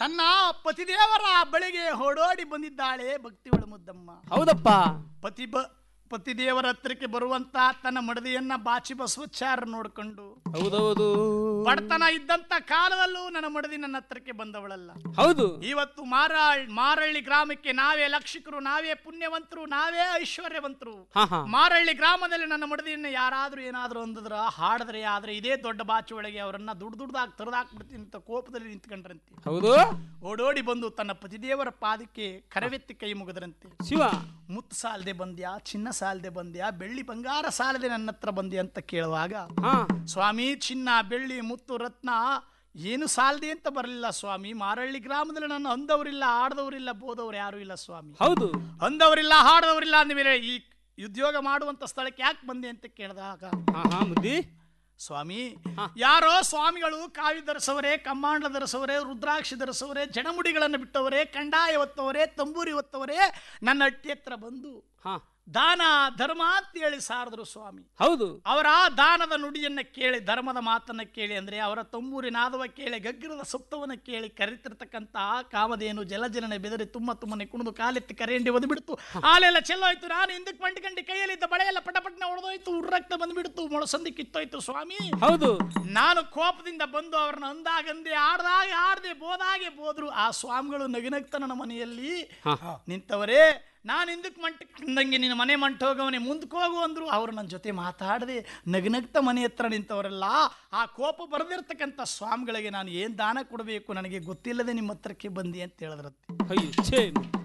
ತನ್ನ ಪತಿದೇವರ ಬಳಿಗೆ ಹೊಡೋಡಿ ಬಂದಿದ್ದಾಳೆ ಭಕ್ತಿವಳ ಮುದ್ದಮ್ಮ ಹೌದಪ್ಪ ಪತಿ ಬ ಪತಿದೇವರ ಹತ್ರಕ್ಕೆ ಬರುವಂತ ತನ್ನ ಮಡದಿಯನ್ನ ಬಾಚಿ ಬಸವಚಾರ ನೋಡ್ಕೊಂಡು ಹೌದೌದು ಬಡತನ ಇದ್ದಂತ ಕಾಲದಲ್ಲೂ ನನ್ನ ಮಡದಿ ನನ್ನ ಹತ್ರಕ್ಕೆ ಬಂದವಳಲ್ಲ ಹೌದು ಇವತ್ತು ಮಾರಾಳ್ ಮಾರಳ್ಳಿ ಗ್ರಾಮಕ್ಕೆ ನಾವೇ ಲಕ್ಷಿಕರು ನಾವೇ ಪುಣ್ಯವಂತರು ನಾವೇ ಐಶ್ವರ್ಯವಂತರು ಹಾ ಹಾ ಮಾರಳ್ಳಿ ಗ್ರಾಮದಲ್ಲಿ ನನ್ನ ಮಡದಿಯನ್ನ ಯಾರಾದ್ರೂ ಏನಾದ್ರೂ ಅಂದಿದ್ರ ಹಾಡಿದ್ರೆ ಆದ್ರೆ ಇದೇ ದೊಡ್ಡ ಬಾಚಿ ಒಳಗೆ ಅವರನ್ನ ದುಡ್ಡು ದುಡ್ದಾಕ್ ತರದಾಕ್ಬಿಡ್ತೀನಿ ಅಂತ ಕೋಪದಲ್ಲಿ ನಿಂತ್ಕೊಂಡ್ರಂತೆ ಹೌದು ಓಡೋಡಿ ಬಂದು ತನ್ನ ಪತಿದೇವರ ಪಾದಕ್ಕೆ ಕರವೆತ್ತಿ ಕೈ ಮುಗಿದ್ರಂತೆ ಶಿವ ಮುತ್ತು ಸಾಲದೆ ಬಂದ್ಯಾ ಚಿನ್ನ ಸಾಲದೆ ಬಂದ್ಯಾ ಬೆಳ್ಳಿ ಬಂಗಾರ ಸಾಲದೆ ನನ್ನ ಹತ್ರ ಬಂದ್ಯಾ ಅಂತ ಕೇಳುವಾಗ ಹಾ ಸ್ವಾಮಿ ಚಿನ್ನ ಬೆಳ್ಳಿ ಮುತ್ತು ರತ್ನ ಏನು ಸಾಲದೆ ಅಂತ ಬರಲಿಲ್ಲ ಸ್ವಾಮಿ ಮಾರಳ್ಳಿ ಗ್ರಾಮದಲ್ಲಿ ನನ್ನ ಅಂದವರಿಲ್ಲ ಆಡದವರಿಲ್ಲ ಬೋದವ್ರು ಯಾರು ಇಲ್ಲ ಸ್ವಾಮಿ ಹೌದು ಅಂದವರಿಲ್ಲ ಹಾಡದವರಿಲ್ಲ ಅಂದಮೇಲೆ ಈ ಉದ್ಯೋಗ ಮಾಡುವಂತ ಸ್ಥಳಕ್ಕೆ ಯಾಕೆ ಬಂದೆ ಅಂತ ಕೇಳಿದಾಗ ಹಾ ಹಾ ಮುದ್ದಿ ಸ್ವಾಮಿ ಹಾ. ಯಾರೋ ಸ್ವಾಮಿಗಳು ಕಾವಿ ಧರಿಸವರೇ ಕಮ್ಮಾಂಡ ಧರಿಸವರೇ ರುದ್ರಾಕ್ಷಿ ಧರಿಸವರೇ ಜಡಮುಡಿಗಳನ್ನು ಬಿಟ್ಟವರೇ ಕಂಡಾಯ ಒತ್ತವರೇ ತಂಬೂರಿ ಒತ್ತವರೇ ನನ್ನ ಹಟ್ಟಿ ಹತ್ರ ಬಂದು ಹಾ ದಾನ ಧರ್ಮ ಅಂತ ಹೇಳಿ ಸಾರದ್ರು ಸ್ವಾಮಿ ಹೌದು ಅವರ ದಾನದ ನುಡಿಯನ್ನ ಕೇಳಿ ಧರ್ಮದ ಮಾತನ್ನ ಕೇಳಿ ಅಂದ್ರೆ ಅವರ ತಂಬೂರಿ ನಾದವ ಕೇಳಿ ಗಗ್ಗರದ ಸುಪ್ತವನ್ನ ಕೇಳಿ ಕರಿತಿರ್ತಕ್ಕಂತ ಕಾಮಧೇನು ಜಲಜಲನೆ ಬೆದರಿ ತುಂಬ ತುಂಬನೆ ಕುಣಿದು ಕಾಲೆತ್ತಿ ಕರೆಯಂಡಿ ಒದ್ಬಿಡ್ತು ಹಾಲೆಲ್ಲ ಚೆಲ್ಲೋಯ್ತು ನಾನು ಹಿಂದಕ್ಕೆ ಮಂಡ್ಕಂಡು ಕೈಯಲ್ಲಿದ್ದ ಬಳೆಯೆಲ್ಲ ಪಟಪಟ್ನ ಹೊಡೆದೋಯ್ತು ಉರ್ರಕ್ತ ಬಂದ್ಬಿಡ್ತು ಮೊಳಸಂದಿ ಕಿತ್ತೋಯ್ತು ಸ್ವಾಮಿ ಹೌದು ನಾನು ಕೋಪದಿಂದ ಬಂದು ಅವ್ರನ್ನ ಅಂದಾಗಂದೆ ಆಡ್ದಾಗ ಆಡ್ದೆ ಬೋದಾಗೆ ಬೋದ್ರು ಆ ಸ್ವಾಮಿಗಳು ನಗಿನಗ್ತ ನನ್ನ ಮನೆಯಲ್ಲಿ ಹಾ ನಿಂತವರೇ ನಾನು ಹಿಂದಕ್ಕೆ ಮಂಟಂಗೆ ನಿನ್ನ ಮನೆ ಮಂಟ ಹೋಗವನೇ ಮುಂದಕ್ಕೆ ಹೋಗು ಅಂದ್ರು ಅವ್ರು ನನ್ನ ಜೊತೆ ಮಾತಾಡದೆ ನಗನಗ್ತ ಮನೆ ಹತ್ರ ನಿಂತವರೆಲ್ಲ ಆ ಕೋಪ ಬರೆದಿರ್ತಕ್ಕಂಥ ಸ್ವಾಮಿಗಳಿಗೆ ನಾನು ಏನು ದಾನ ಕೊಡಬೇಕು ನನಗೆ ಗೊತ್ತಿಲ್ಲದೆ ನಿಮ್ಮ ಹತ್ರಕ್ಕೆ ಬಂದಿ ಅಂತ ಹೇಳಿದ್ರತ್ತೆ ಅಯ್ಯೋ ಛೇ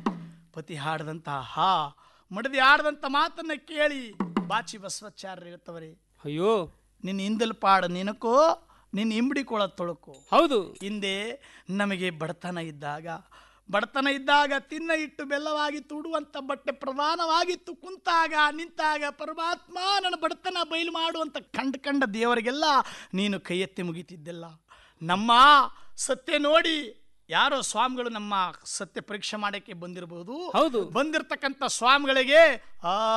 ಪತಿ ಹಾಡದಂತ ಹಾ ಮಡದಿ ಆಡದಂತ ಮಾತನ್ನ ಕೇಳಿ ಬಾಚಿ ಬಸವಚಾರ್ಯ ಇರ್ತವರೇ ಅಯ್ಯೋ ನಿನ್ನ ಹಿಂದಲ್ ಪಾಡ ನಿನಕೋ ನಿನ್ನ ಇಂಬಡಿ ಕೊಳ ತೊಳಕೋ ಹೌದು ಹಿಂದೆ ನಮಗೆ ಬಡತನ ಇದ್ದಾಗ ಬಡತನ ಇದ್ದಾಗ ತಿನ್ನ ಇಟ್ಟು ಬೆಲ್ಲವಾಗಿ ತುಡುವಂತ ಬಟ್ಟೆ ಪ್ರಧಾನವಾಗಿತ್ತು ಕುಂತಾಗ ನಿಂತಾಗ ಪರಮಾತ್ಮ ನನ್ನ ಬಡತನ ಬಯಲು ಮಾಡುವಂತ ಕಂಡ ಕಂಡ ದೇವರಿಗೆಲ್ಲ ನೀನು ಕೈ ಎತ್ತಿ ಮುಗಿತಿದ್ದೆಲ್ಲ ನಮ್ಮ ಸತ್ಯ ನೋಡಿ ಯಾರೋ ಸ್ವಾಮಿಗಳು ನಮ್ಮ ಸತ್ಯ ಪರೀಕ್ಷೆ ಮಾಡಕ್ಕೆ ಬಂದಿರಬಹುದು ಹೌದು ಬಂದಿರತಕ್ಕಂಥ ಸ್ವಾಮಿಗಳಿಗೆ ಆ